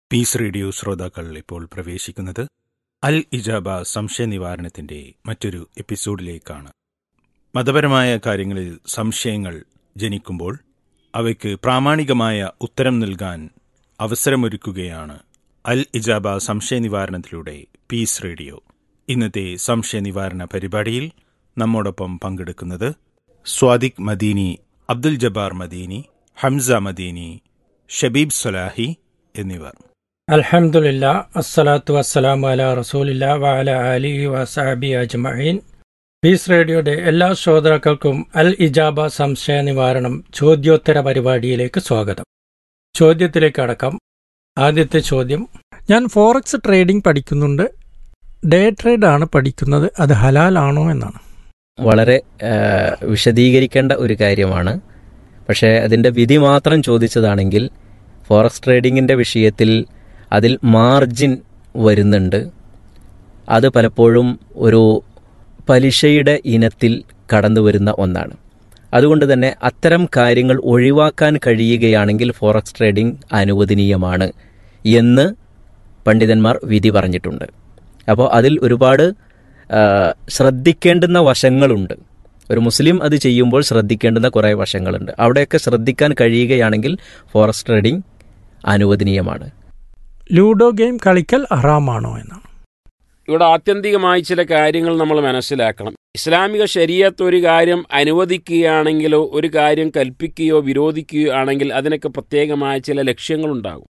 piece radio ശ്രോതാക്കൾ ഇപ്പോൾ പ്രവേശിക്കുന്നത് അൽ ഇജാബ സംശയ നിവാരണത്തിന്റെ മറ്റൊരു എപ്പിസോഡിലേക്കാണ് മതപരമായ കാര്യങ്ങളിൽ സംശയങ്ങൾ ജനിക്കുമ്പോൾ അവയ്ക്ക് പ്രാമാണികമായ ഉത്തരം നൽകാൻ അവസരമൊരുക്കുകയാണ് അൽ ഇജാബ സംശയ നിവാരണത്തിലൂടെ പീസ് റേഡിയോ ഇന്നത്തെ സംശയ നിവാരണ പരിപാടിയിൽ നമ്മോടൊപ്പം പങ്കെടുക്കുന്നത് സ്വാദിഖ് മദീനി അബ്ദുൽ ജബ്ബാർ മദീനി ഹംസ മദീനി ഷബീബ് സലാഹി എന്നിവർ അൽഹംദുലില്ല അസ്സലാത്തു വസ്സലാമു അല റസൂലില്ല വഅല അലിഹി വസഹബി അജ്മഈൻ പീസ് റേഡിയോയുടെ എല്ലാ ശ്രോതാക്കൾക്കും അൽ ഇജാബ സംശയ നിവാരണം ചോദ്യോത്തര പരിപാടിയിലേക്ക് സ്വാഗതം ചോദ്യത്തിലേക്ക് അടക്കം ആദ്യത്തെ ചോദ്യം ഞാൻ ഫോറക്സ് ട്രേഡിംഗ് പഠിക്കുന്നുണ്ട് ഡേ ട്രേഡ് ആണ് പഠിക്കുന്നത് അത് ഹലാലാണോ എന്നാണ് വളരെ ആ, വിശദീകരിക്കേണ്ട ഒരു കാര്യമാണ് പക്ഷേ അതിൻ്റെ വിധി മാത്രം ചോദിച്ചതാണെങ്കിൽ ഫോറക്സ് ട്രേഡിങ്ങിൻ്റെ വിഷയത്തിൽ അതിൽ മാർജിൻ വരുന്നുണ്ട് അത് പലപ്പോഴും ഒരു പലിശയുടെ ഇനത്തിൽ കടന്നു വരുന്ന ഒന്നാണ് അതുകൊണ്ട് തന്നെ അത്തരം കാര്യങ്ങൾ ഒഴിവാക്കാൻ കഴിയുകയാണെങ്കിൽ ഫോറക്സ് ട്രേഡിംഗ് അനുവദനീയമാണ് എന്ന് പണ്ഡിതന്മാർ വിധി പറഞ്ഞിട്ടുണ്ട് അപ്പോൾ അതിൽ ഒരുപാട് ആ, ശ്രദ്ധിക്കേണ്ടുന്ന വശങ്ങളുണ്ട് ഒരു മുസ്ലിം അത് ചെയ്യുമ്പോൾ ശ്രദ്ധിക്കേണ്ടുന്ന കുറേ വശങ്ങളുണ്ട് അവിടെയൊക്കെ ശ്രദ്ധിക്കാൻ കഴിയുകയാണെങ്കിൽ ഫോറസ്റ്റ് ട്രേഡിംഗ് അനുവദനീയമാണ് ലൂഡോ ഗെയിം കളിക്കൽ ഹറാമാണോ എന്നാണ് ഇവിടെ ആത്യന്തികമായി ചില കാര്യങ്ങൾ നമ്മൾ മനസ്സിലാക്കണം ഇസ്ലാമിക ശരീരത്ത് ഒരു കാര്യം അനുവദിക്കുകയാണെങ്കിലോ ഒരു കാര്യം കൽപ്പിക്കുകയോ വിരോധിക്കുകയോ ആണെങ്കിൽ അതിനൊക്കെ പ്രത്യേകമായ ചില ലക്ഷ്യങ്ങളുണ്ടാകും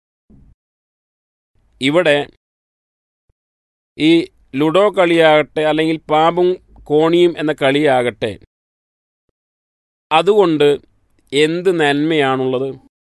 ഇവിടെ ഈ ലുഡോ കളിയാകട്ടെ അല്ലെങ്കിൽ പാമ്പും കോണിയും എന്ന കളിയാകട്ടെ അതുകൊണ്ട് എന്ത് നന്മയാണുള്ളത്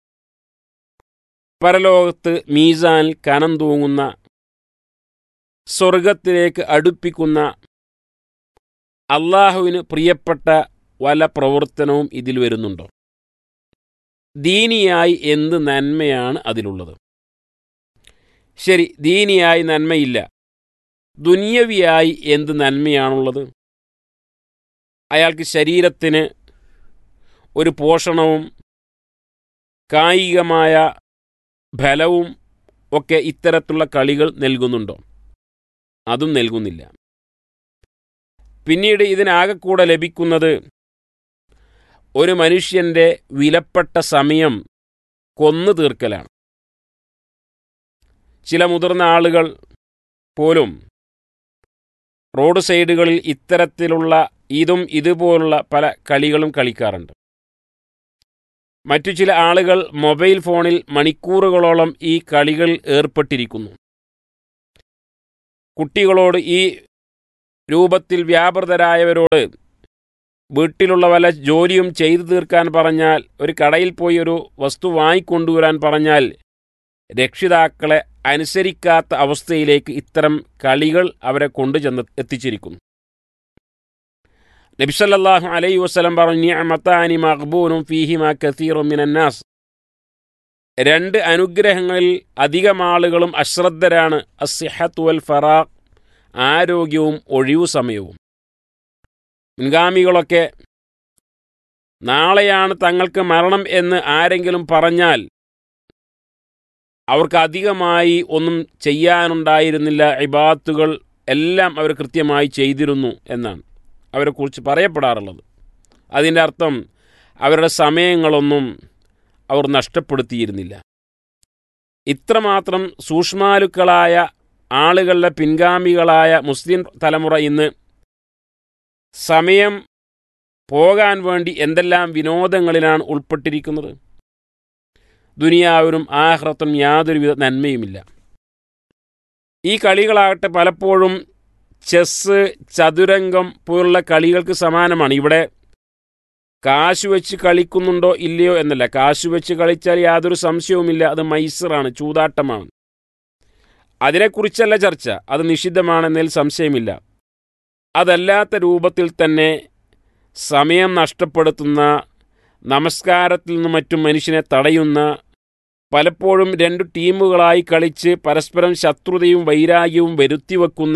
പരലോകത്ത് മീസാനിൽ കനം തൂങ്ങുന്ന സ്വർഗത്തിലേക്ക് അടുപ്പിക്കുന്ന അള്ളാഹുവിന് പ്രിയപ്പെട്ട വല്ല പ്രവർത്തനവും ഇതിൽ വരുന്നുണ്ടോ ദീനിയായി എന്ത് നന്മയാണ് അതിലുള്ളത് ശരി ദീനിയായി നന്മയില്ല ദുന്യവിയായി എന്ത് നന്മയാണുള്ളത് അയാൾക്ക് ശരീരത്തിന് ഒരു പോഷണവും കായികമായ ഫലവും ഒക്കെ ഇത്തരത്തിലുള്ള കളികൾ നൽകുന്നുണ്ടോ അതും നൽകുന്നില്ല പിന്നീട് ഇതിനാകെക്കൂടെ ലഭിക്കുന്നത് ഒരു മനുഷ്യന്റെ വിലപ്പെട്ട സമയം കൊന്നു തീർക്കലാണ് ചില മുതിർന്ന ആളുകൾ പോലും റോഡ് സൈഡുകളിൽ ഇത്തരത്തിലുള്ള ഇതും ഇതുപോലുള്ള പല കളികളും കളിക്കാറുണ്ട് മറ്റു ചില ആളുകൾ മൊബൈൽ ഫോണിൽ മണിക്കൂറുകളോളം ഈ കളികൾ ഏർപ്പെട്ടിരിക്കുന്നു കുട്ടികളോട് ഈ രൂപത്തിൽ വ്യാപൃതരായവരോട് വീട്ടിലുള്ള വല്ല ജോലിയും ചെയ്തു തീർക്കാൻ പറഞ്ഞാൽ ഒരു കടയിൽ പോയി ഒരു വസ്തു വാങ്ങിക്കൊണ്ടുവരാൻ പറഞ്ഞാൽ രക്ഷിതാക്കളെ അനുസരിക്കാത്ത അവസ്ഥയിലേക്ക് ഇത്തരം കളികൾ അവരെ കൊണ്ടുചെന്ന് എത്തിച്ചിരിക്കുന്നു നബിസല്ലാഹു അലൈഹി വസ്ലം പറഞ്ഞു നിഅമത്താനി മഖ്ബൂനും ഫീഹിമ കസീറും മിനന്നാസ് രണ്ട് അനുഗ്രഹങ്ങളിൽ അധികം ആളുകളും അശ്രദ്ധരാണ് അസിഹത്ത് വൽ ഫറാഖ് ആരോഗ്യവും ഒഴിവു സമയവും മുൻഗാമികളൊക്കെ നാളെയാണ് തങ്ങൾക്ക് മരണം എന്ന് ആരെങ്കിലും പറഞ്ഞാൽ അവർക്ക് അധികമായി ഒന്നും ചെയ്യാനുണ്ടായിരുന്നില്ല ഇബാത്തുകൾ എല്ലാം അവർ കൃത്യമായി ചെയ്തിരുന്നു എന്നാണ് അവരെക്കുറിച്ച് പറയപ്പെടാറുള്ളത് അതിൻ്റെ അർത്ഥം അവരുടെ സമയങ്ങളൊന്നും അവർ നഷ്ടപ്പെടുത്തിയിരുന്നില്ല ഇത്രമാത്രം സൂക്ഷ്മാലുക്കളായ ആളുകളുടെ പിൻഗാമികളായ മുസ്ലിം തലമുറ ഇന്ന് സമയം പോകാൻ വേണ്ടി എന്തെല്ലാം വിനോദങ്ങളിലാണ് ഉൾപ്പെട്ടിരിക്കുന്നത് ദുനിയാവിനും ആഹ്റത്തും യാതൊരുവിധ നന്മയുമില്ല ഈ കളികളാകട്ടെ പലപ്പോഴും ചെസ്സ് ചതുരംഗം പോലുള്ള കളികൾക്ക് സമാനമാണ് ഇവിടെ കാശ് വെച്ച് കളിക്കുന്നുണ്ടോ ഇല്ലയോ എന്നല്ല കാശ് വെച്ച് കളിച്ചാൽ യാതൊരു സംശയവുമില്ല അത് മൈസറാണ് ചൂതാട്ടമാണ് അതിനെക്കുറിച്ചല്ല ചർച്ച അത് നിഷിദ്ധമാണെന്നതിൽ സംശയമില്ല അതല്ലാത്ത രൂപത്തിൽ തന്നെ സമയം നഷ്ടപ്പെടുത്തുന്ന നമസ്കാരത്തിൽ നിന്ന് മറ്റും മനുഷ്യനെ തടയുന്ന പലപ്പോഴും രണ്ടു ടീമുകളായി കളിച്ച് പരസ്പരം ശത്രുതയും വൈരാഗ്യവും വരുത്തിവെക്കുന്ന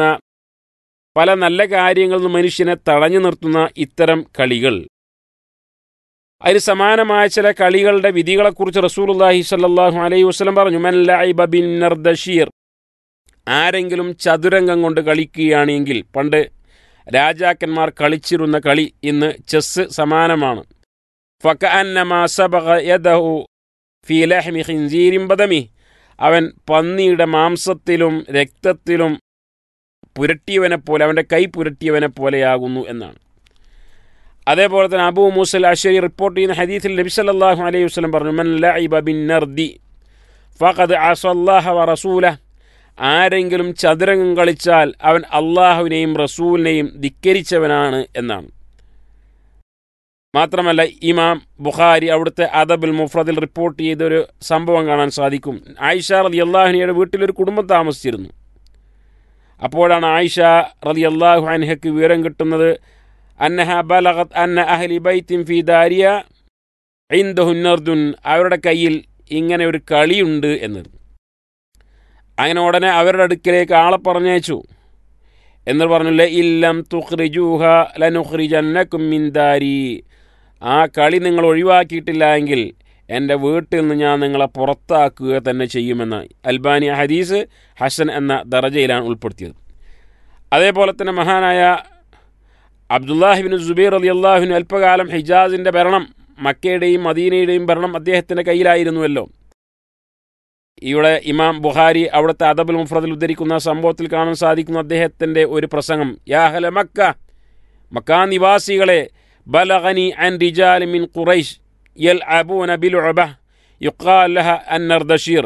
പല നല്ല കാര്യങ്ങളിൽ നിന്ന് മനുഷ്യനെ തടഞ്ഞു നിർത്തുന്ന ഇത്തരം കളികൾ അതിന് സമാനമായ ചില കളികളുടെ വിധികളെക്കുറിച്ച് റസൂലുള്ളാഹി സ്വല്ലല്ലാഹു അലൈഹി വസല്ലം പറഞ്ഞു മൻ ലഅബ ബിൻ നർദഷീർ ആരെങ്കിലും ചതുരംഗം കൊണ്ട് കളിക്കുകയാണെങ്കിൽ പണ്ട് രാജാക്കന്മാർ കളിച്ചിരുന്ന കളി ഇന്ന് ചെസ് സമാനമാണ് ഫകഅന്നമാ സബഗ യദഹു ഫീ ലഹ്മി ഖിൻസീരിൻ ബദമി അവൻ പന്നിയുടെ മാംസത്തിലും രക്തത്തിലും പുരട്ടിയവനെ പോലെ അവൻ്റെ കൈ പുരട്ടിയവനെ പോലെയാകുന്നു എന്നാണ് അതേപോലെ തന്നെ അബൂ മൂസൽ അഷരി റിപ്പോർട്ട് ചെയ്യുന്ന ഹദീസിൽ നബി സല്ലല്ലാഹു അലൈഹി വസല്ലം പറഞ്ഞു മൻ ലഅബ ബിൻ നർദി ഫഖദ് അസല്ലാഹ വ റസൂല ആരെങ്കിലും ചതുരംഗം കളിച്ചാൽ അവൻ അള്ളാഹുവിനെയും റസൂലിനെയും ധിക്കരിച്ചവനാണ് എന്നാണ് മാത്രമല്ല ഇമാം ബുഖാരി അവിടുത്തെ അദബുൽ മുഫ്രദിൽ റിപ്പോർട്ട് ചെയ്തൊരു സംഭവം കാണാൻ സാധിക്കും ആയിഷ റലി അള്ളാഹുനിയുടെ വീട്ടിലൊരു കുടുംബം താമസിച്ചിരുന്നു അപ്പോഴാണ് ആയിഷ റലി അള്ളാഹു അൻഹയ്ക്ക് വിവരം കിട്ടുന്നത് അന്നഹ ബലഗത് അന്ന അഹ്ലി ബൈത്തിൻ ഫി ദാരിയ ഇന്ദഹുന്നർദുൻ അവരുടെ കയ്യിൽ ഇങ്ങനെ ഒരു കളിയുണ്ട് എന്നത് അങ്ങനെ ഉടനെ അവരുടെ അടുക്കിലേക്ക് ആളെ പറഞ്ഞയച്ചു എന്ന് പറഞ്ഞില്ല ഇല്ലം തുഖ്രിജൂഹ ലനുഖ്രിജന്നക്കും മിൻ ദാരി ആ കളി നിങ്ങൾ ഒഴിവാക്കിയിട്ടില്ല എങ്കിൽ എൻ്റെ വീട്ടിൽ നിന്ന് ഞാൻ നിങ്ങളെ പുറത്താക്കുക തന്നെ ചെയ്യുമെന്ന് അൽബാനി ഹദീസ് ഹസൻ എന്ന ദറജയിലാണ് ഉൾപ്പെടുത്തിയത് അതേപോലെ തന്നെ മഹാനായ അബ്ദുല്ലാഹിബിൻ സുബൈർ അലി അള്ളാഹുവിന് അല്പകാലം ഹിജാസിൻ്റെ ഭരണം മക്കയുടെയും മദീനയുടെയും ഭരണം അദ്ദേഹത്തിൻ്റെ കയ്യിലായിരുന്നുവല്ലോ ഇവിടെ ഇമാം ബുഹാരി അവിടുത്തെ അദബുൽ മുഫ്രദിൽ ഉദ്ധരിക്കുന്ന സംഭവത്തിൽ കാണാൻ സാധിക്കുന്ന അദ്ദേഹത്തിൻ്റെ ഒരു പ്രസംഗം യാഹല മക്ക മക്കാ നിവാസികളെ ബലഗനി അൻ റിജാൽ മിൻ ഖുറൈഷ് യൽ അബൂന ബിൽ ഉബ യുക്കാൽ ലഹ അൻ നർദഷീർ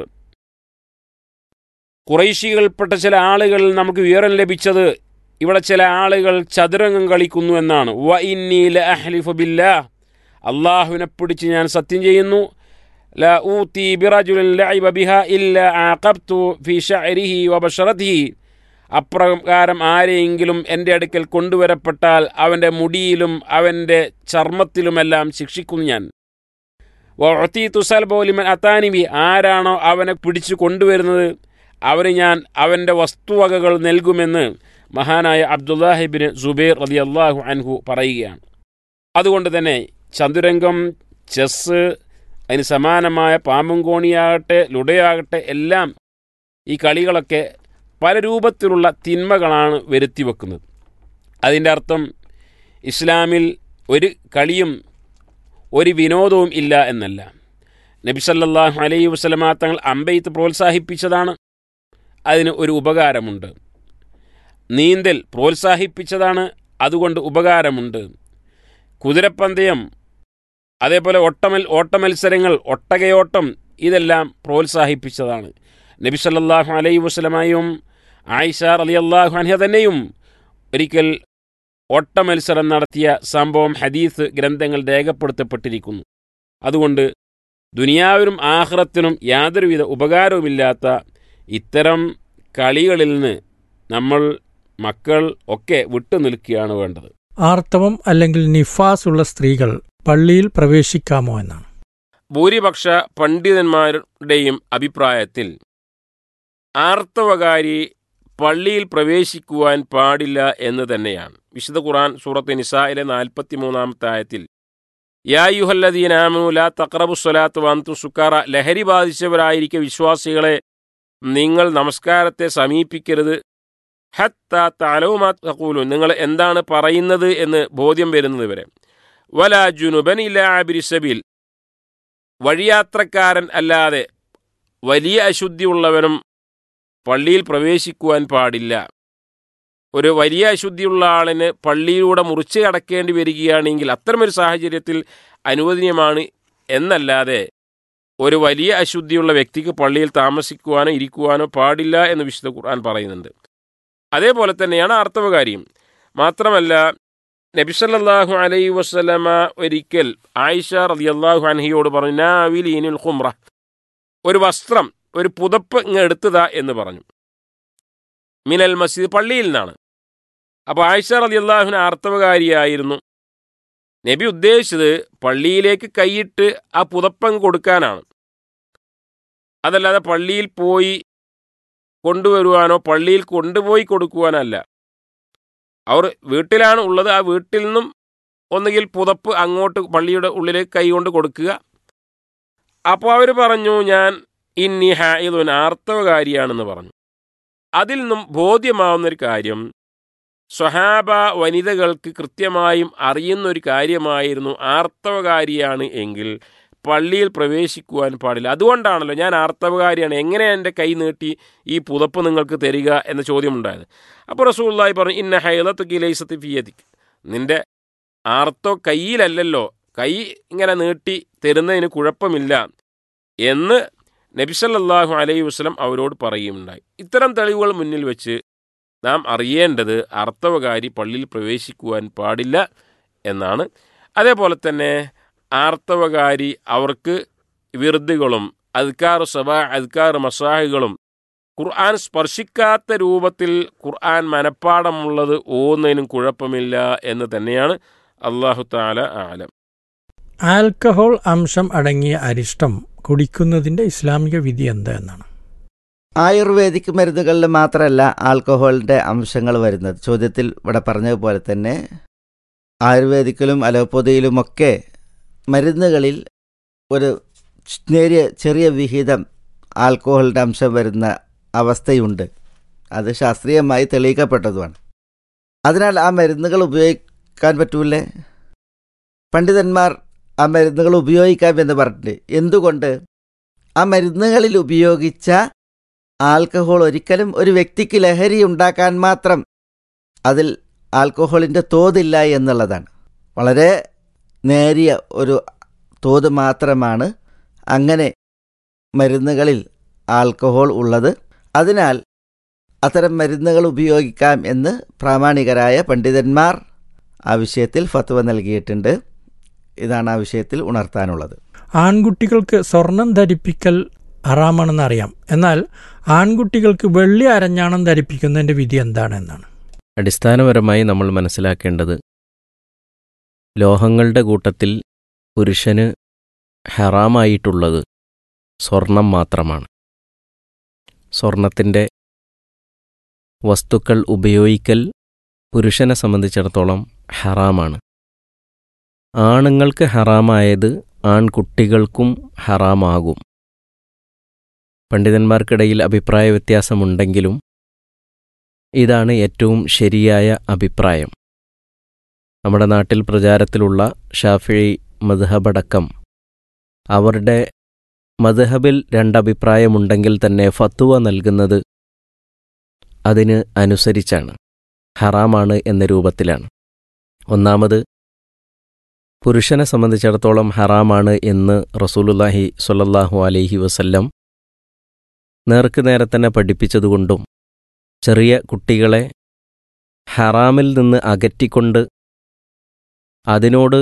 കുറൈശികൾപ്പെട്ട ചില ആളുകളിൽ നമുക്ക് വിവരം ലഭിച്ചത് ഇവിടെ ചില ആളുകൾ ചതുരംഗം കളിക്കുന്നു എന്നാണ് വ ഇന്നി ല അഹ്ലിഫു ബില്ലാ അള്ളാഹുവിനെ പിടിച്ച് ഞാൻ സത്യം ചെയ്യുന്നു لا أوتي برجل لعب بها إلا عاقبت في شعره وبشرته അപ്രകാരം ആരെയെങ്കിലും എൻ്റെ അടുക്കൽ കൊണ്ടുവരപ്പെട്ടാൽ അവൻ്റെ മുടിയിലും അവൻ്റെ ചർമ്മത്തിലുമെല്ലാം ശിക്ഷിക്കും ഞാൻ ഒത്തി തുസൽ പോലിമൻ അത്താനിബി ആരാണോ അവനെ പിടിച്ചു കൊണ്ടുവരുന്നത് അവന് ഞാൻ അവൻ്റെ വസ്തുവകകൾ നൽകുമെന്ന് മഹാനായ അബ്ദുല്ലാഹിബിന് സുബൈർ റതി അള്ളാഹു അൻഹു പറയുകയാണ് അതുകൊണ്ട് തന്നെ ചതുരംഗം ചെസ്സ് അതിന് സമാനമായ പാമ്പുംകോണിയാകട്ടെ ലുടയാകട്ടെ എല്ലാം ഈ കളികളൊക്കെ പല രൂപത്തിലുള്ള തിന്മകളാണ് വരുത്തി വെക്കുന്നത് അതിൻ്റെ അർത്ഥം ഇസ്ലാമിൽ ഒരു കളിയും ഒരു വിനോദവും ഇല്ല എന്നല്ല നബിസല്ലാഹു അലൈഹി വസ്ലമാ തങ്ങൾ അമ്പെയ്ത്ത് പ്രോത്സാഹിപ്പിച്ചതാണ് അതിന് ഒരു ഉപകാരമുണ്ട് നീന്തൽ പ്രോത്സാഹിപ്പിച്ചതാണ് അതുകൊണ്ട് ഉപകാരമുണ്ട് കുതിരപ്പന്തയം അതേപോലെ ഒട്ടമൽ ഓട്ടമത്സരങ്ങൾ ഒട്ടകയോട്ടം ഇതെല്ലാം പ്രോത്സാഹിപ്പിച്ചതാണ് നബി സല്ലല്ലാഹു അലൈഹി വസ്ലമായും ആയിഷ അലി അള്ളാഹു അൻഹ തന്നെയും ഒരിക്കൽ ഓട്ടമത്സരം നടത്തിയ സംഭവം ഹദീസ് ഗ്രന്ഥങ്ങൾ രേഖപ്പെടുത്തപ്പെട്ടിരിക്കുന്നു അതുകൊണ്ട് ദുനിയാവിനും ആഹ്റത്തിനും യാതൊരുവിധ ഉപകാരവുമില്ലാത്ത ഇത്തരം കളികളിൽ നിന്ന് നമ്മൾ മക്കൾ ഒക്കെ വിട്ടുനിൽക്കുകയാണ് വേണ്ടത് ആർത്തവം അല്ലെങ്കിൽ നിഫാസ് ഉള്ള സ്ത്രീകൾ പള്ളിയിൽ പ്രവേശിക്കാമോ എന്നാണ് ഭൂരിപക്ഷ പണ്ഡിതന്മാരുടെയും അഭിപ്രായത്തിൽ ആർത്തവകാരി പള്ളിയിൽ പ്രവേശിക്കുവാൻ പാടില്ല എന്ന് തന്നെയാണ് വിശുദ്ധ ഖുർആൻ സൂറത്ത് നിസായിലെ നാൽപ്പത്തി മൂന്നാമത്തെ ആയത്തിൽ യാ യുഹല്ലദീൻ ആമനു ലാ തക്രബു സ്വലാത്ത് വന്തു സുക്കാറ ലഹരി ബാധിച്ചവരായിരിക്കെ വിശ്വാസികളെ നിങ്ങൾ നമസ്കാരത്തെ സമീപിക്കരുത് ഹത്ത തലവുമാ തക്കൂലു നിങ്ങൾ എന്താണ് പറയുന്നത് എന്ന് ബോധ്യം വരുന്നത് വരെ വല ജുനുബൻ ഇല്ല ആബിരിസബിൽ വഴിയാത്രക്കാരൻ അല്ലാതെ വലിയ അശുദ്ധിയുള്ളവനും പള്ളിയിൽ പ്രവേശിക്കുവാൻ പാടില്ല ഒരു വലിയ അശുദ്ധിയുള്ള ആളിന് പള്ളിയിലൂടെ മുറിച്ച് കടക്കേണ്ടി വരികയാണെങ്കിൽ അത്തരമൊരു സാഹചര്യത്തിൽ അനുവദനീയമാണ് എന്നല്ലാതെ ഒരു വലിയ അശുദ്ധിയുള്ള വ്യക്തിക്ക് പള്ളിയിൽ താമസിക്കുവാനോ ഇരിക്കുവാനോ പാടില്ല എന്ന് വിശുദ്ധ ഖുർആൻ പറയുന്നുണ്ട് അതേപോലെ തന്നെയാണ് ആർത്തവകാരിയും മാത്രമല്ല നബിസല്ലാഹു അലൈ വസ്ലമ ഒരിക്കൽ ആയിഷ റളിയല്ലാഹു അൻഹയോട് പറഞ്ഞു നാവിലീനുൽ ഖുംറ ഒരു വസ്ത്രം ഒരു പുതപ്പ് ഇങ്ങ് എടുത്തതാ എന്ന് പറഞ്ഞു മിനൽ മസ്ജിദ് പള്ളിയിൽ നിന്നാണ് അപ്പോൾ ആയിഷ റളിയല്ലാഹുവിന് ആർത്തവകാരിയായിരുന്നു നബി ഉദ്ദേശിച്ചത് പള്ളിയിലേക്ക് കൈയിട്ട് ആ പുതപ്പങ്ങ് കൊടുക്കാനാണ് അതല്ലാതെ പള്ളിയിൽ പോയി കൊണ്ടുവരുവാനോ പള്ളിയിൽ കൊണ്ടുപോയി കൊടുക്കുവാനല്ല അവർ വീട്ടിലാണ് ഉള്ളത് ആ വീട്ടിൽ നിന്നും ഒന്നുകിൽ പുതപ്പ് അങ്ങോട്ട് പള്ളിയുടെ ഉള്ളിലേക്ക് കൈകൊണ്ട് കൊടുക്കുക അപ്പോൾ അവർ പറഞ്ഞു ഞാൻ ഇന്നി ഹായിദുൻ ആർത്തവകാരിയാണെന്ന് പറഞ്ഞു അതിൽ നിന്നും ബോധ്യമാവുന്നൊരു കാര്യം സ്വഹാബ വനിതകൾക്ക് കൃത്യമായും അറിയുന്നൊരു കാര്യമായിരുന്നു ആർത്തവകാരിയാണ് എങ്കിൽ പള്ളിയിൽ പ്രവേശിക്കുവാൻ പാടില്ല അതുകൊണ്ടാണല്ലോ ഞാൻ ആർത്തവകാരിയാണ് എങ്ങനെ എൻ്റെ കൈ നീട്ടി ഈ പുതപ്പ് നിങ്ങൾക്ക് തരിക എന്ന ചോദ്യമുണ്ടായത് അപ്പോൾ റസൂള്ളായി പറഞ്ഞു ഇന്ന ഹൈലത്ത് കിലൈസത്ത് ഫിയദിക്ക് നിന്റെ ആർത്തോ കയ്യിലല്ലല്ലോ കൈ ഇങ്ങനെ നീട്ടി തരുന്നതിന് കുഴപ്പമില്ല എന്ന് നബിസല്ലാഹു അലൈഹി വസ്ലം അവരോട് പറയുകയുണ്ടായി ഇത്തരം തെളിവുകൾ മുന്നിൽ വെച്ച് നാം അറിയേണ്ടത് അർത്ഥവകാരി പള്ളിയിൽ പ്രവേശിക്കുവാൻ പാടില്ല എന്നാണ് അതേപോലെ തന്നെ ആർത്തവകാരി അവർക്ക് വിറുതുകളും അദ്ക്കാർ സബാ അദ്ക്കാർ മസാഹുകളും ഖുർആൻ സ്പർശിക്കാത്ത രൂപത്തിൽ ഖുർആൻ മനപ്പാടമുള്ളത് ഓന്നതിനും കുഴപ്പമില്ല എന്ന് തന്നെയാണ് അള്ളാഹു താല ആലം ആൽക്കഹോൾ അംശം അടങ്ങിയ അരിഷ്ടം കുടിക്കുന്നതിന്റെ ഇസ്ലാമിക വിധി എന്താ എന്നാണ് ആയുർവേദിക് മരുന്നുകളിൽ മാത്രമല്ല ആൽക്കഹോളിൻ്റെ അംശങ്ങൾ വരുന്നത് ചോദ്യത്തിൽ ഇവിടെ പറഞ്ഞതുപോലെ തന്നെ ആയുർവേദിക്കിലും അലോപ്പതിയിലുമൊക്കെ മരുന്നുകളിൽ ഒരു നേരിയ ചെറിയ വിഹിതം ആൽക്കഹോളിൻ്റെ അംശം വരുന്ന അവസ്ഥയുണ്ട് അത് ശാസ്ത്രീയമായി തെളിയിക്കപ്പെട്ടതുമാണ് അതിനാൽ ആ മരുന്നുകൾ ഉപയോഗിക്കാൻ പറ്റൂലേ പണ്ഡിതന്മാർ ആ മരുന്നുകൾ ഉപയോഗിക്കാമെന്ന് പറഞ്ഞിട്ട് എന്തുകൊണ്ട് ആ മരുന്നുകളിൽ ഉപയോഗിച്ച ആൽക്കഹോൾ ഒരിക്കലും ഒരു വ്യക്തിക്ക് ലഹരി ഉണ്ടാക്കാൻ മാത്രം അതിൽ ആൽക്കഹോളിൻ്റെ തോതില്ല എന്നുള്ളതാണ് വളരെ നേരിയ ഒരു തോത് മാത്രമാണ് അങ്ങനെ മരുന്നുകളിൽ ആൽക്കഹോൾ ഉള്ളത് അതിനാൽ അത്തരം മരുന്നുകൾ ഉപയോഗിക്കാം എന്ന് പ്രാമാണികരായ പണ്ഡിതന്മാർ ആ വിഷയത്തിൽ ഫത്വ നൽകിയിട്ടുണ്ട് ഇതാണ് ആ വിഷയത്തിൽ ഉണർത്താനുള്ളത് ആൺകുട്ടികൾക്ക് സ്വർണം ധരിപ്പിക്കൽ ഹറാമാണെന്ന് അറിയാം എന്നാൽ ആൺകുട്ടികൾക്ക് വെള്ളി അരഞ്ഞാണം ധരിപ്പിക്കുന്നതിന്റെ വിധി എന്താണ് എന്നാണ് അടിസ്ഥാനപരമായി നമ്മൾ മനസ്സിലാക്കേണ്ടത് ലോഹങ്ങളുടെ കൂട്ടത്തിൽ പുരുഷന് ഹറാമായിട്ടുള്ളത് സ്വർണം മാത്രമാണ് സ്വർണത്തിൻ്റെ വസ്തുക്കൾ ഉപയോഗിക്കൽ പുരുഷനെ സംബന്ധിച്ചിടത്തോളം ഹറാമാണ് ആണുങ്ങൾക്ക് ഹറാമായത് ആൺകുട്ടികൾക്കും ഹറാമാകും പണ്ഡിതന്മാർക്കിടയിൽ അഭിപ്രായ വ്യത്യാസമുണ്ടെങ്കിലും ഇതാണ് ഏറ്റവും ശരിയായ അഭിപ്രായം നമ്മുടെ നാട്ടിൽ പ്രചാരത്തിലുള്ള ഷാഫി മദ്ഹബടക്കം അവരുടെ മദ്ഹബിൽ രണ്ടഭിപ്രായമുണ്ടെങ്കിൽ തന്നെ ഫത്തുവ നൽകുന്നത് അതിന് അനുസരിച്ചാണ് ഹറാമാണ് എന്ന രൂപത്തിലാണ് ഒന്നാമത് പുരുഷനെ സംബന്ധിച്ചിടത്തോളം ഹറാമാണ് എന്ന് റസൂലുല്ലാഹി സ്വല്ലല്ലാഹു അലൈഹി വസല്ലം നേർക്ക് നേരെ തന്നെ പഠിപ്പിച്ചതുകൊണ്ടും ചെറിയ കുട്ടികളെ ഹറാമിൽ നിന്ന് അകറ്റിക്കൊണ്ട് അതിനോട്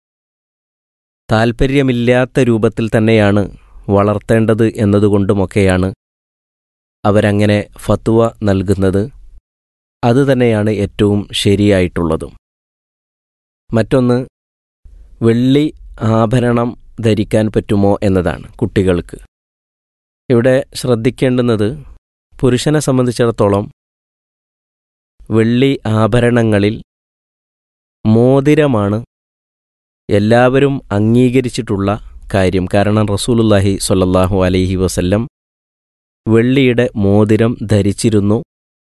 താൽപ്പര്യമില്ലാത്ത രൂപത്തിൽ തന്നെയാണ് വളർത്തേണ്ടത് എന്നതുകൊണ്ടുമൊക്കെയാണ് അവരങ്ങനെ ഫത്വ നൽകുന്നത് അതുതന്നെയാണ് ഏറ്റവും ശരിയായിട്ടുള്ളതും മറ്റൊന്ന് വെള്ളി ആഭരണം ധരിക്കാൻ പറ്റുമോ എന്നതാണ് കുട്ടികൾക്ക് ഇവിടെ ശ്രദ്ധിക്കേണ്ടുന്നത് പുരുഷനെ സംബന്ധിച്ചിടത്തോളം വെള്ളി ആഭരണങ്ങളിൽ മോതിരമാണ് എല്ലാവരും അംഗീകരിച്ചിട്ടുള്ള കാര്യം കാരണം റസൂലുല്ലാഹി സ്വല്ലല്ലാഹു അലൈഹി വസല്ലം വെള്ളിയുടെ മോതിരം ധരിച്ചിരുന്നു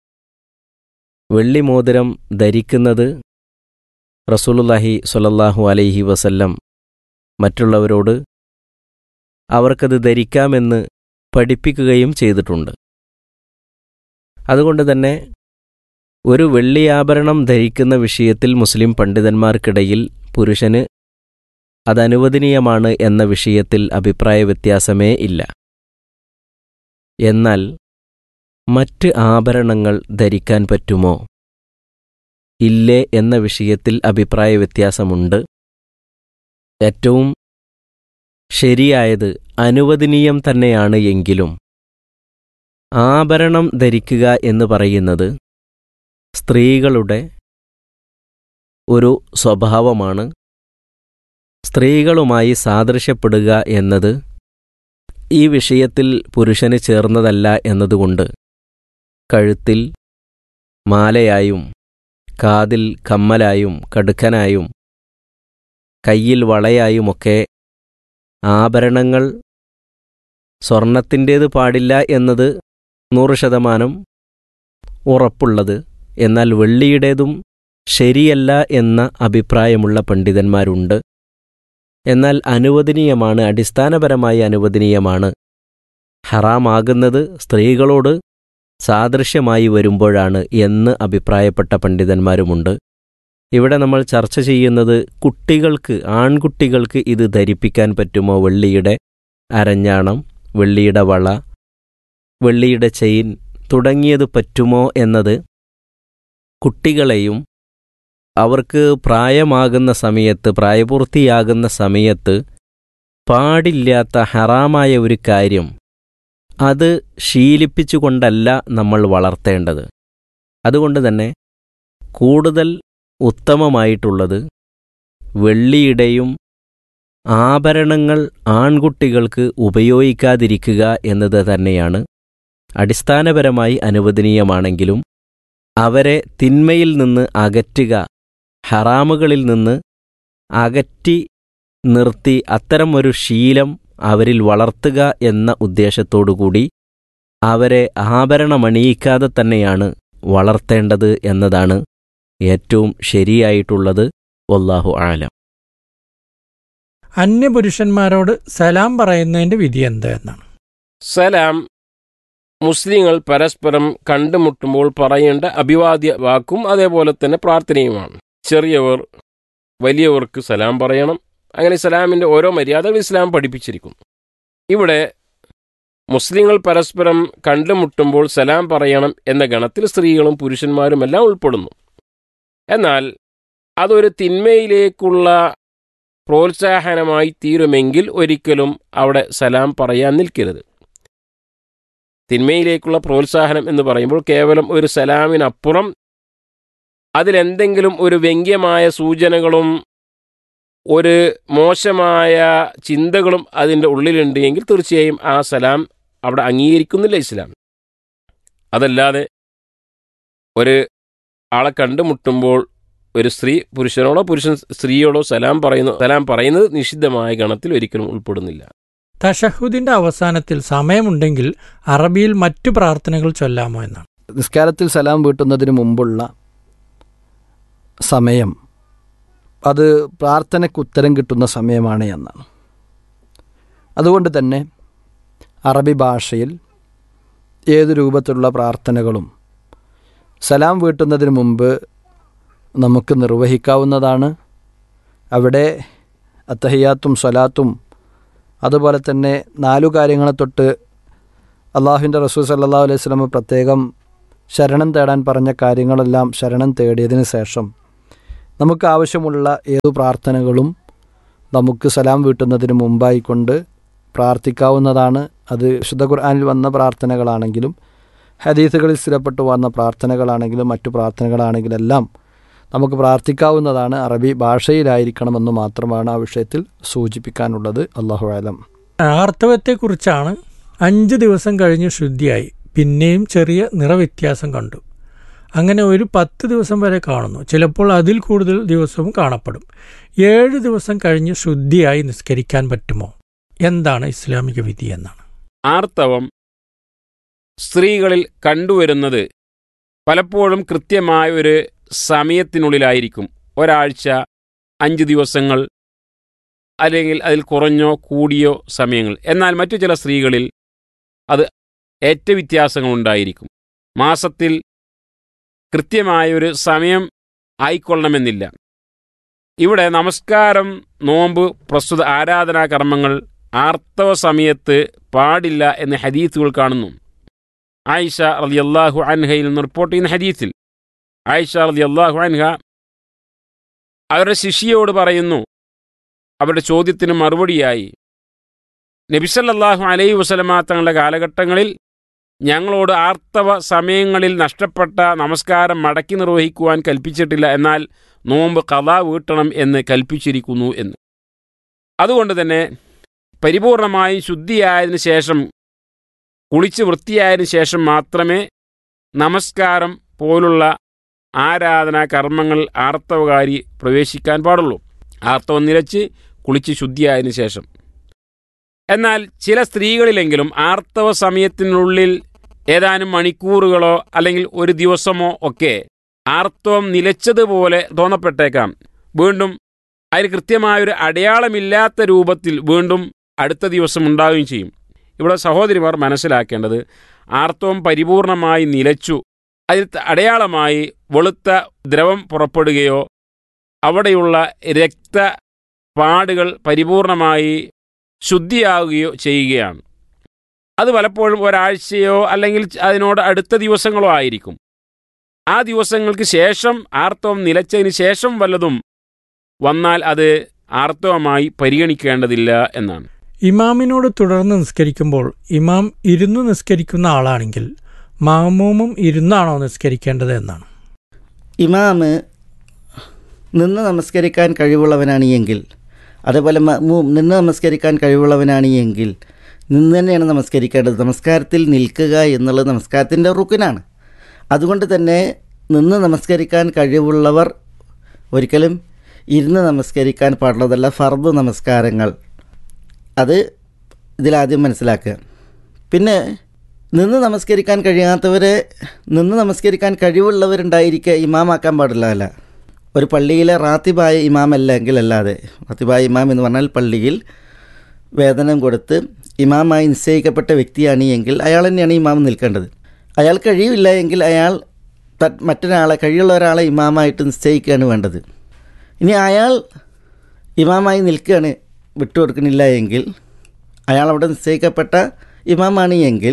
വെള്ളി മോതിരം ധരിക്കുന്നത് റസൂലുല്ലാഹി സ്വല്ലല്ലാഹു അലൈഹി വസല്ലം മറ്റുള്ളവരോട് അവർക്കത് ധരിക്കാമെന്ന് പഠിപ്പിക്കുകയും ചെയ്തിട്ടുണ്ട് അതുകൊണ്ട് തന്നെ ഒരു വെള്ളിയാഭരണം ധരിക്കുന്ന വിഷയത്തിൽ മുസ്ലിം പണ്ഡിതന്മാർക്കിടയിൽ പുരുഷന് അതനുവദനീയമാണ് എന്ന വിഷയത്തിൽ അഭിപ്രായ വ്യത്യാസമേ ഇല്ല എന്നാൽ മറ്റ് ആഭരണങ്ങൾ ധരിക്കാൻ പറ്റുമോ ഇല്ലേ എന്ന വിഷയത്തിൽ അഭിപ്രായ വ്യത്യാസമുണ്ട് ഏറ്റവും ശരിയായത് അനുവദനീയം തന്നെയാണ് എങ്കിലും ആഭരണം ധരിക്കുക എന്ന് പറയുന്നത് സ്ത്രീകളുടെ ഒരു സ്വഭാവമാണ് സ്ത്രീകളുമായി സാദൃശ്യപ്പെടുക എന്നത് ഈ വിഷയത്തിൽ പുരുഷന് ചേർന്നതല്ല എന്നതുകൊണ്ട് കഴുത്തിൽ മാലയായും കാതിൽ കമ്മലായും കടുക്കനായും കയ്യിൽ വളയായുമൊക്കെ ആഭരണങ്ങൾ സ്വർണത്തിൻ്റേത് പാടില്ല എന്നത് നൂറ് ശതമാനം ഉറപ്പുള്ളത് എന്നാൽ വെള്ളിയുടേതും ശരിയല്ല എന്ന അഭിപ്രായമുള്ള പണ്ഡിതന്മാരുണ്ട് എന്നാൽ അനുവദനീയമാണ് അടിസ്ഥാനപരമായി അനുവദനീയമാണ് ഹറാമാകുന്നത് സ്ത്രീകളോട് സാദൃശ്യമായി വരുമ്പോഴാണ് എന്ന് അഭിപ്രായപ്പെട്ട പണ്ഡിതന്മാരുമുണ്ട് ഇവിടെ നമ്മൾ ചർച്ച ചെയ്യുന്നത് കുട്ടികൾക്ക് ആൺകുട്ടികൾക്ക് ഇത് ധരിപ്പിക്കാൻ പറ്റുമോ വെള്ളിയുടെ അരഞ്ഞാണം വെള്ളിയുടെ വള വെള്ളിയുടെ ചെയിൻ തുടങ്ങിയത് പറ്റുമോ എന്നത് കുട്ടികളെയും അവർക്ക് പ്രായമാകുന്ന സമയത്ത് പ്രായപൂർത്തിയാകുന്ന സമയത്ത് പാടില്ലാത്ത ഹറാമായ ഒരു കാര്യം അത് ശീലിപ്പിച്ചുകൊണ്ടല്ല നമ്മൾ വളർത്തേണ്ടത് അതുകൊണ്ട് തന്നെ കൂടുതൽ ഉത്തമമായിട്ടുള്ളത് വെള്ളിയുടെയും ആഭരണങ്ങൾ ആൺകുട്ടികൾക്ക് ഉപയോഗിക്കാതിരിക്കുക എന്നത് തന്നെയാണ് അടിസ്ഥാനപരമായി അനുവദനീയമാണെങ്കിലും അവരെ തിന്മയിൽ നിന്ന് അകറ്റുക ഹറാമുകളിൽ നിന്ന് അകറ്റി നിർത്തി അത്തരം ഒരു ശീലം അവരിൽ വളർത്തുക എന്ന ഉദ്ദേശത്തോടുകൂടി അവരെ ആഭരണമണിയിക്കാതെ തന്നെയാണ് വളർത്തേണ്ടത് എന്നതാണ് ഏറ്റവും ശരിയായിട്ടുള്ളത് വല്ലാഹു ആലം അന്യപുരുഷന്മാരോട് സലാം പറയുന്നതിന്റെ വിധി എന്താ എന്നാണ് സലാം മുസ്ലിങ്ങൾ പരസ്പരം കണ്ടുമുട്ടുമ്പോൾ പറയേണ്ട അഭിവാദ്യ വാക്കും അതേപോലെ തന്നെ പ്രാർത്ഥനയുമാണ് ചെറിയവർ വലിയവർക്ക് സലാം പറയണം അങ്ങനെ സലാമിൻ്റെ ഓരോ മര്യാദകൾ ഇസ്ലാം പഠിപ്പിച്ചിരിക്കുന്നു ഇവിടെ മുസ്ലിങ്ങൾ പരസ്പരം കണ്ടുമുട്ടുമ്പോൾ സലാം പറയണം എന്ന ഗണത്തിൽ സ്ത്രീകളും പുരുഷന്മാരും എല്ലാം ഉൾപ്പെടുന്നു എന്നാൽ അതൊരു തിന്മയിലേക്കുള്ള പ്രോത്സാഹനമായി തീരുമെങ്കിൽ ഒരിക്കലും അവിടെ സലാം പറയാൻ നിൽക്കരുത് തിന്മയിലേക്കുള്ള പ്രോത്സാഹനം എന്ന് പറയുമ്പോൾ കേവലം ഒരു സലാമിനപ്പുറം അതിലെന്തെങ്കിലും ഒരു വ്യംഗ്യമായ സൂചനകളും ഒരു മോശമായ ചിന്തകളും അതിൻ്റെ ഉള്ളിലുണ്ട് എങ്കിൽ തീർച്ചയായും ആ സലാം അവിടെ അംഗീകരിക്കുന്നില്ല ഇസ്ലാം അതല്ലാതെ ഒരു ആളെ കണ്ടുമുട്ടുമ്പോൾ ഒരു സ്ത്രീ പുരുഷനോടോ പുരുഷൻ സ്ത്രീയോടോ സലാം പറയുന്നു സലാം പറയുന്നത് നിഷിദ്ധമായ ഗണത്തിൽ ഒരിക്കലും ഉൾപ്പെടുന്നില്ല തഷഹുദിന്റെ അവസാനത്തിൽ സമയമുണ്ടെങ്കിൽ അറബിയിൽ മറ്റു പ്രാർത്ഥനകൾ ചൊല്ലാമോ എന്നാണ് നിസ്കാരത്തിൽ സലാം വീട്ടുന്നതിന് മുമ്പുള്ള സമയം അത് പ്രാർത്ഥനയ്ക്ക് ഉത്തരം കിട്ടുന്ന സമയമാണ് എന്നാണ് അതുകൊണ്ട് തന്നെ അറബി ഭാഷയിൽ ഏത് രൂപത്തിലുള്ള പ്രാർത്ഥനകളും സലാം വീട്ടുന്നതിന് മുമ്പ് നമുക്ക് നിർവഹിക്കാവുന്നതാണ് അവിടെ അത്തഹിയാത്തും സ്വലാത്തും അതുപോലെ തന്നെ നാലു കാര്യങ്ങളെ തൊട്ട് അള്ളാഹുവിൻ്റെ റസൂൽ സല്ലാ അലൈഹി സ്വലമ പ്രത്യേകം ശരണം തേടാൻ പറഞ്ഞ കാര്യങ്ങളെല്ലാം ശരണം തേടിയതിന് ശേഷം നമുക്ക് ആവശ്യമുള്ള ഏതു പ്രാർത്ഥനകളും നമുക്ക് സലാം വീട്ടുന്നതിന് മുമ്പായി കൊണ്ട് പ്രാർത്ഥിക്കാവുന്നതാണ് അത് ശുദ്ധ ഖുർആാനിൽ വന്ന പ്രാർത്ഥനകളാണെങ്കിലും ഹദീസുകളിൽ സ്ഥിരപ്പെട്ടു വന്ന പ്രാർത്ഥനകളാണെങ്കിലും മറ്റു പ്രാർത്ഥനകളാണെങ്കിലെല്ലാം നമുക്ക് പ്രാർത്ഥിക്കാവുന്നതാണ് അറബി ഭാഷയിലായിരിക്കണമെന്ന് മാത്രമാണ് ആ വിഷയത്തിൽ സൂചിപ്പിക്കാനുള്ളത് അള്ളാഹു ആലം ആർത്തവത്തെക്കുറിച്ചാണ് അഞ്ച് ദിവസം കഴിഞ്ഞ് ശുദ്ധിയായി പിന്നെയും ചെറിയ നിറവ്യത്യാസം കണ്ടു അങ്ങനെ ഒരു പത്ത് ദിവസം വരെ കാണുന്നു ചിലപ്പോൾ അതിൽ കൂടുതൽ ദിവസവും കാണപ്പെടും ഏഴ് ദിവസം കഴിഞ്ഞ് ശുദ്ധിയായി നിസ്കരിക്കാൻ പറ്റുമോ എന്താണ് ഇസ്ലാമിക വിധി എന്നാണ് ആർത്തവം സ്ത്രീകളിൽ കണ്ടുവരുന്നത് പലപ്പോഴും കൃത്യമായ ഒരു സമയത്തിനുള്ളിലായിരിക്കും ഒരാഴ്ച അഞ്ച് ദിവസങ്ങൾ അല്ലെങ്കിൽ അതിൽ കുറഞ്ഞോ കൂടിയോ സമയങ്ങൾ എന്നാൽ മറ്റു ചില സ്ത്രീകളിൽ അത് ഏറ്റ വ്യത്യാസങ്ങളുണ്ടായിരിക്കും മാസത്തിൽ കൃത്യമായൊരു സമയം ആയിക്കൊള്ളണമെന്നില്ല ഇവിടെ നമസ്കാരം നോമ്പ് പ്രസ്തുത ആരാധനാ കർമ്മങ്ങൾ ആർത്തവ സമയത്ത് പാടില്ല എന്ന് ഹദീസുകൾ കാണുന്നു ആയിഷ റളിയല്ലാഹു അൻഹയിൽ നിന്ന് റിപ്പോർട്ട് ചെയ്യുന്ന ഹദീസിൽ ആയിഷ റളിയല്ലാഹു അൻഹ അവരുടെ ശിഷ്യയോട് പറയുന്നു അവരുടെ ചോദ്യത്തിന് മറുപടിയായി നബിസല്ലാഹു അലൈഹി വസലമ തങ്ങളുടെ കാലഘട്ടങ്ങളിൽ ഞങ്ങളോട് ആർത്തവ സമയങ്ങളിൽ നഷ്ടപ്പെട്ട നമസ്കാരം മടക്കി നിർവഹിക്കുവാൻ കൽപ്പിച്ചിട്ടില്ല എന്നാൽ നോമ്പ് കഥ വീട്ടണം എന്ന് കൽപ്പിച്ചിരിക്കുന്നു എന്ന് അതുകൊണ്ട് തന്നെ പരിപൂർണമായും ശുദ്ധിയായതിനു ശേഷം കുളിച്ച് വൃത്തിയായതിനു ശേഷം മാത്രമേ നമസ്കാരം പോലുള്ള ആരാധനാ കർമ്മങ്ങൾ ആർത്തവകാരി പ്രവേശിക്കാൻ പാടുള്ളൂ ആർത്തവം നിലച്ച് കുളിച്ച് ശുദ്ധിയായതിനു ശേഷം എന്നാൽ ചില സ്ത്രീകളിലെങ്കിലും ആർത്തവ സമയത്തിനുള്ളിൽ ഏതാനും മണിക്കൂറുകളോ അല്ലെങ്കിൽ ഒരു ദിവസമോ ഒക്കെ ആർത്തവം നിലച്ചതുപോലെ തോന്നപ്പെട്ടേക്കാം വീണ്ടും അതിന് കൃത്യമായൊരു അടയാളമില്ലാത്ത രൂപത്തിൽ വീണ്ടും അടുത്ത ദിവസം ഉണ്ടാവുകയും ചെയ്യും ഇവിടെ സഹോദരിമാർ മനസ്സിലാക്കേണ്ടത് ആർത്തവം പരിപൂർണമായി നിലച്ചു അതിൽ അടയാളമായി വെളുത്ത ദ്രവം പുറപ്പെടുകയോ അവിടെയുള്ള രക്തപാടുകൾ പരിപൂർണമായി ശുദ്ധിയാവുകയോ ചെയ്യുകയാണ് അത് പലപ്പോഴും ഒരാഴ്ചയോ അല്ലെങ്കിൽ അതിനോട് അടുത്ത ദിവസങ്ങളോ ആയിരിക്കും ആ ദിവസങ്ങൾക്ക് ശേഷം ആർത്തവം നിലച്ചതിന് ശേഷം വല്ലതും വന്നാൽ അത് ആർത്തവമായി പരിഗണിക്കേണ്ടതില്ല എന്നാണ് ഇമാമിനോട് തുടർന്ന് നിസ്കരിക്കുമ്പോൾ ഇമാം ഇരുന്നു നിസ്കരിക്കുന്ന ആളാണെങ്കിൽ മാമൂമും ഇരുന്നാണോ നിസ്കരിക്കേണ്ടത് എന്നാണ് ഇമാമ് നിന്ന് നമസ്കരിക്കാൻ കഴിവുള്ളവനാണ് എങ്കിൽ അതേപോലെ മഅ്മൂം നിന്ന് നമസ്കരിക്കാൻ കഴിവുള്ളവനാണ് എങ്കിൽ നിന്ന് തന്നെയാണ് നമസ്കരിക്കേണ്ടത് നമസ്കാരത്തിൽ നിൽക്കുക എന്നുള്ളത് നമസ്കാരത്തിൻ്റെ റുക്കിനാണ് അതുകൊണ്ട് തന്നെ നിന്ന് നമസ്കരിക്കാൻ കഴിവുള്ളവർ ഒരിക്കലും ഇരുന്ന് നമസ്കരിക്കാൻ പാടുള്ളതല്ല ഫർദ് നമസ്കാരങ്ങൾ അത് ഇതിലാദ്യം മനസ്സിലാക്കുക പിന്നെ നിന്ന് നമസ്കരിക്കാൻ കഴിയാത്തവരെ നിന്ന് നമസ്കരിക്കാൻ കഴിവുള്ളവരുണ്ടായിരിക്കുക ഇമാമാക്കാൻ പാടില്ല അല്ല ഒരു പള്ളിയിലെ റാത്തിബായ ഇമാമല്ല എങ്കിൽ അല്ലാതെ റാത്തിബായ ഇമാം എന്ന് പറഞ്ഞാൽ പള്ളിയിൽ വേതനം കൊടുത്ത് ഇമാമായി നിശ്ചയിക്കപ്പെട്ട വ്യക്തിയാണ് എങ്കിൽ അയാൾ തന്നെയാണ് ഇമാം നിൽക്കേണ്ടത് അയാൾ കഴിയില്ല എങ്കിൽ അയാൾ ത- മറ്റൊരാളെ കഴിയുള്ള ഒരാളെ ഇമാമായിട്ട് നിശ്ചയിക്കുകയാണ് വേണ്ടത് ഇനി അയാൾ ഇമാമായി നിൽക്കുകയാണ് വിട്ടുകൊടുക്കണില്ല എങ്കിൽ അയാൾ അവിടെ നിശ്ചയിക്കപ്പെട്ട ഇമാമാണ് എങ്കിൽ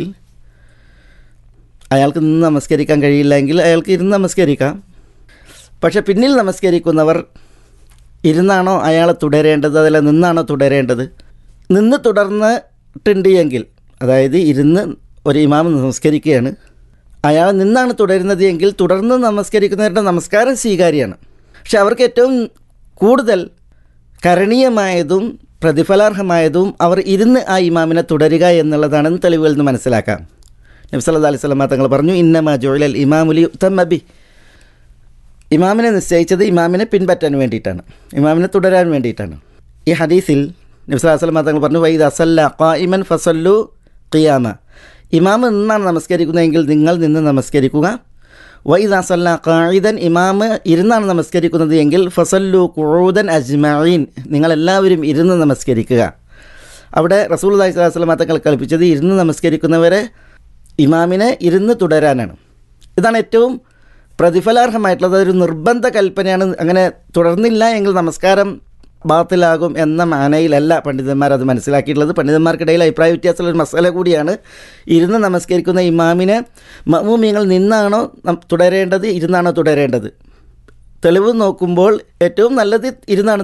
അയാൾക്ക് നിന്ന് നമസ്കരിക്കാൻ കഴിയില്ല എങ്കിൽ അയാൾക്ക് ഇരുന്ന് നമസ്കരിക്കാം പക്ഷെ പിന്നിൽ നമസ്കരിക്കുന്നവർ ഇരുന്നാണോ അയാളെ തുടരേണ്ടത് അതല്ല നിന്നാണോ തുടരേണ്ടത് നിന്ന് തുടർന്നിട്ടുണ്ട് എങ്കിൽ അതായത് ഇരുന്ന് ഒരു ഇമാം നമസ്കരിക്കുകയാണ് അയാൾ നിന്നാണ് തുടരുന്നത് എങ്കിൽ തുടർന്ന് നമസ്കരിക്കുന്നവരുടെ നമസ്കാരം സ്വീകാര്യമാണ് പക്ഷെ അവർക്ക് ഏറ്റവും കൂടുതൽ കരണീയമായതും പ്രതിഫലാർഹമായതും അവർ ഇരുന്ന് ആ ഇമാമിനെ തുടരുക എന്നുള്ളതാണെന്ന് തെളിവുകളിൽ നിന്ന് മനസ്സിലാക്കാം നബി സല്ലല്ലാഹു അലൈഹി വസല്ലമ തങ്ങൾ പറഞ്ഞു ഇന്നമ ജുഅലൽ ഇമാമുലി ഉത്തമബി ഇമാമിനെ നിശ്ചയിച്ചത് ഇമാമിനെ പിൻപറ്റാൻ വേണ്ടിയിട്ടാണ് ഇമാമിനെ തുടരാൻ വേണ്ടിയിട്ടാണ് ഈ ഹദീസിൽ നബി സല്ലല്ലാഹു അലൈഹി വസല്ലമ തങ്ങൾ പറഞ്ഞു വൈദ അസല്ല ഖായിമൻ ഫസല്ലു ഖിയാമ ഇമാമ് നിന്നാണ് നമസ്കരിക്കുന്നതെങ്കിൽ നിങ്ങൾ നിന്ന് നമസ്കരിക്കുക വൈദ അസല്ല ഖായിദൻ ഇമാമ് ഇരുന്നാണ് നമസ്കരിക്കുന്നത് എങ്കിൽ ഫസല്ലു ഖുഊദൻ അജ്മഈൻ നിങ്ങളെല്ലാവരും ഇരുന്ന് നമസ്കരിക്കുക അവിടെ റസൂൽ അലൈഹി സ്വലാഹു വസ്ലമ തങ്ങൾ കൽപ്പിച്ചത് ഇരുന്ന് നമസ്കരിക്കുന്നവരെ ഇമാമിനെ ഇരുന്ന് തുടരാനാണ് ഇതാണ് ഏറ്റവും പ്രതിഫലാർഹമായിട്ടുള്ളത് ഒരു നിർബന്ധ കൽപ്പനയാണ് അങ്ങനെ തുടർന്നില്ല എങ്കിൽ നമസ്കാരം ബാത്തിലാകും എന്ന മാനയിലല്ല പണ്ഡിതന്മാർ അത് മനസ്സിലാക്കിയിട്ടുള്ളത് പണ്ഡിതന്മാർക്കിടയിൽ അഭിപ്രായ വ്യത്യാസമുള്ള ഒരു മസാല കൂടിയാണ് ഇരുന്ന് നമസ്കരിക്കുന്ന ഇമാമിനെ മമ്മൂമിയങ്ങൾ നിന്നാണോ നം- തുടരേണ്ടത് ഇരുന്നാണോ തുടരേണ്ടത് തെളിവ് നോക്കുമ്പോൾ ഏറ്റവും നല്ലത് ഇരുന്നാണ്